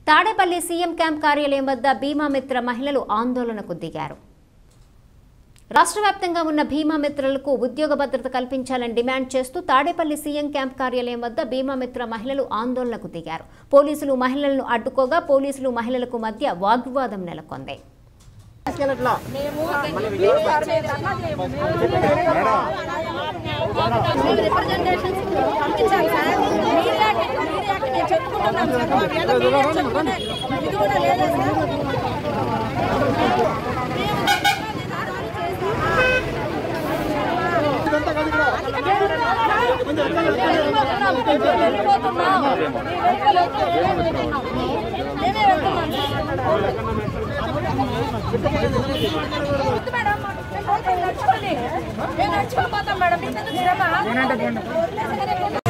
Tadepalli CM camp కార్యాలయం వద్ద భీమా మిత్ర మహిళలు ఆందోళనకు దిగారు రాష్ట్ర వ్యాప్తంగా ఉన్న భీమా మిత్రులకు ఉద్యోగ భద్రత కల్పించాలని డిమాండ్ చేస్తూ తాడేపల్లి సీఎం క్యాంప్ కార్యాలయం వద్ద భీమా మిత్ర మహిళలు ఆందోళనకు దిగారు పోలీసులు మహిళలను అడ్డుకోగా పోలీసులు మహిళలకు మధ్య వాగ్వివాదం నెలకొంది రిప్రజెంటేషన్స్ పంపించాలి సార్ మీడియాకి మీడియాకి నేను చెప్పుకుంటున్నాను సార్ మా మీద మీడియా చెప్పుకునే ఇది కూడా లేదా సార్ వెళ్ళిపోతున్నాం మేమే వెళ్తున్నాం మేడం మేము నడుచుకోండి మేము నడుచుకోపోతాం మేడం మీకు ఎందుకు శ్రమ